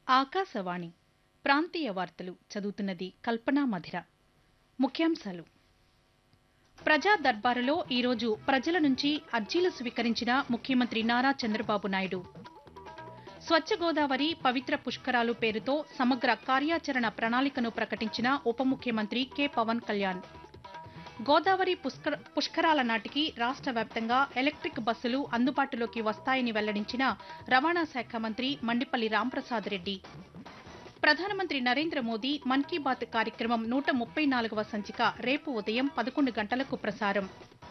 ఆకాశవాణి ప్రాంతీయ వార్తలు చదువుతున్నది కల్పనా మధిర ముఖ్యాంశాలు ప్రజా దర్బారులో ఈరోజు ప్రజల నుంచి అర్జీలు స్వీకరించిన ముఖ్యమంత్రి నారా చంద్రబాబు నాయుడు స్వచ్ఛ గోదావరి పవిత్ర పుష్కరాలు పేరుతో సమగ్ర కార్యాచరణ ప్రణాళికను ప్రకటించిన ఉప ముఖ్యమంత్రి కె పవన్ కళ్యాణ్ గోదావరి పుష్కర పుష్కరాల నాటికి రాష్ట్ర వ్యాప్తంగా ఎలక్ట్రిక్ బస్సులు అందుబాటులోకి వస్తాయని వెల్లడించిన రవాణా శాఖ మంత్రి మండిపల్లి రాంప్రసాద్ రెడ్డి ప్రధానమంత్రి నరేంద్ర మోదీ మన్ కీ బాత్ కార్యక్రమం నూట ముప్పై నాలుగవ సంచిక రేపు ఉదయం పదకొండు గంటలకు ప్రసారం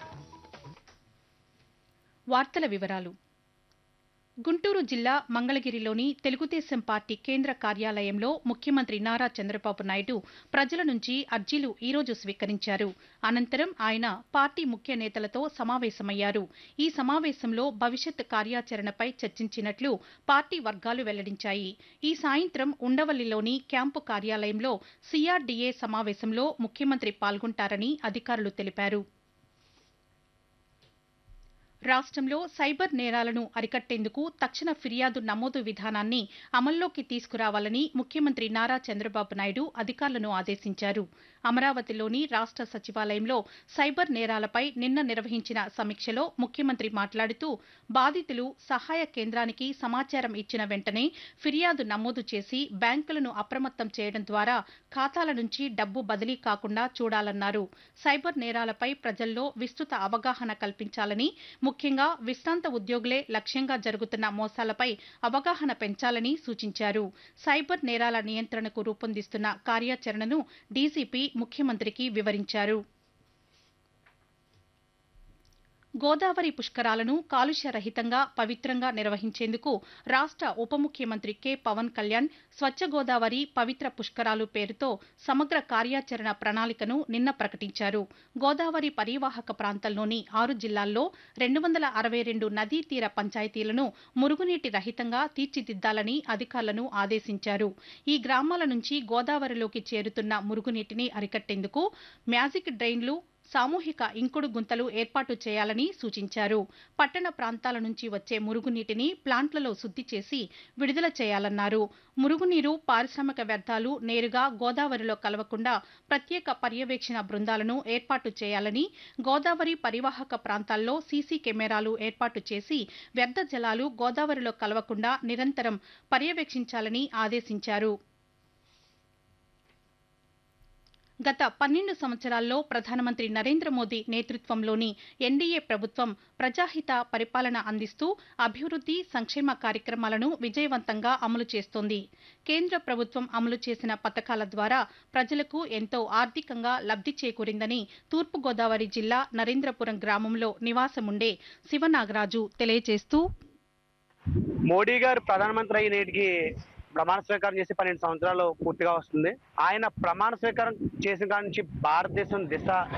వార్తల వివరాలు గుంటూరు జిల్లా మంగళగిరిలోని తెలుగుదేశం పార్టీ కేంద్ర కార్యాలయంలో ముఖ్యమంత్రి నారా చంద్రబాబు నాయుడు ప్రజల నుంచి అర్జీలు ఈరోజు స్వీకరించారు అనంతరం ఆయన పార్టీ ముఖ్య నేతలతో సమావేశమయ్యారు ఈ సమావేశంలో భవిష్యత్ కార్యాచరణపై చర్చించినట్లు పార్టీ వర్గాలు వెల్లడించాయి ఈ సాయంత్రం ఉండవల్లిలోని క్యాంపు కార్యాలయంలో సీఆర్డీఏ సమావేశంలో ముఖ్యమంత్రి పాల్గొంటారని అధికారులు తెలిపారు రాష్ట్రంలో సైబర్ నేరాలను అరికట్టేందుకు తక్షణ ఫిర్యాదు నమోదు విధానాన్ని అమల్లోకి తీసుకురావాలని ముఖ్యమంత్రి నారా చంద్రబాబు నాయుడు అధికారులను ఆదేశించారు అమరావతిలోని రాష్ట్ర సచివాలయంలో సైబర్ నేరాలపై నిన్న నిర్వహించిన సమీక్షలో ముఖ్యమంత్రి మాట్లాడుతూ బాధితులు సహాయ కేంద్రానికి సమాచారం ఇచ్చిన వెంటనే ఫిర్యాదు నమోదు చేసి బ్యాంకులను అప్రమత్తం చేయడం ద్వారా ఖాతాల నుంచి డబ్బు బదిలీ కాకుండా చూడాలన్నారు సైబర్ నేరాలపై ప్రజల్లో విస్తృత అవగాహన కల్పించాలని ముఖ్యంగా విశ్రాంత ఉద్యోగులే లక్ష్యంగా జరుగుతున్న మోసాలపై అవగాహన పెంచాలని సూచించారు సైబర్ నేరాల నియంత్రణకు రూపొందిస్తున్న కార్యాచరణను డీజీపీ ముఖ్యమంత్రికి వివరించారు గోదావరి పుష్కరాలను కాలుష్య రహితంగా పవిత్రంగా నిర్వహించేందుకు రాష్ట్ర ఉప ముఖ్యమంత్రి కె పవన్ కళ్యాణ్ స్వచ్ఛ గోదావరి పవిత్ర పుష్కరాలు పేరుతో సమగ్ర కార్యాచరణ ప్రణాళికను నిన్న ప్రకటించారు గోదావరి పరివాహక ప్రాంతంలోని ఆరు జిల్లాల్లో రెండు వందల అరవై రెండు నదీ తీర పంచాయతీలను మురుగునీటి రహితంగా తీర్చిదిద్దాలని అధికారులను ఆదేశించారు ఈ గ్రామాల నుంచి గోదావరిలోకి చేరుతున్న మురుగునీటిని అరికట్టేందుకు మ్యాజిక్ డ్రైన్లు సామూహిక ఇంకుడు గుంతలు ఏర్పాటు చేయాలని సూచించారు పట్టణ ప్రాంతాల నుంచి వచ్చే మురుగునీటిని ప్లాంట్లలో శుద్ధి చేసి విడుదల చేయాలన్నారు మురుగునీరు పారిశ్రామిక వ్యర్థాలు నేరుగా గోదావరిలో కలవకుండా ప్రత్యేక పర్యవేక్షణ బృందాలను ఏర్పాటు చేయాలని గోదావరి పరివాహక ప్రాంతాల్లో సీసీ కెమెరాలు ఏర్పాటు చేసి వ్యర్థ జలాలు గోదావరిలో కలవకుండా నిరంతరం పర్యవేక్షించాలని ఆదేశించారు గత పన్నెండు సంవత్సరాల్లో ప్రధానమంత్రి నరేంద్ర మోదీ నేతృత్వంలోని ఎన్డీఏ ప్రభుత్వం ప్రజాహిత పరిపాలన అందిస్తూ అభివృద్ధి సంక్షేమ కార్యక్రమాలను విజయవంతంగా అమలు చేస్తోంది కేంద్ర ప్రభుత్వం అమలు చేసిన పథకాల ద్వారా ప్రజలకు ఎంతో ఆర్థికంగా లబ్ధి చేకూరిందని తూర్పుగోదావరి జిల్లా నరేంద్రపురం గ్రామంలో నివాసముండే శివనాగరాజు తెలియజేస్తూ మోడీ గారు ప్రధానమంత్రి అయ్యి నేటికి ప్రమాణ స్వీకారం చేసి పన్నెండు సంవత్సరాలు పూర్తిగా వస్తుంది ఆయన ప్రమాణ స్వీకారం చేసిన కాడి నుంచి భారతదేశం దిశ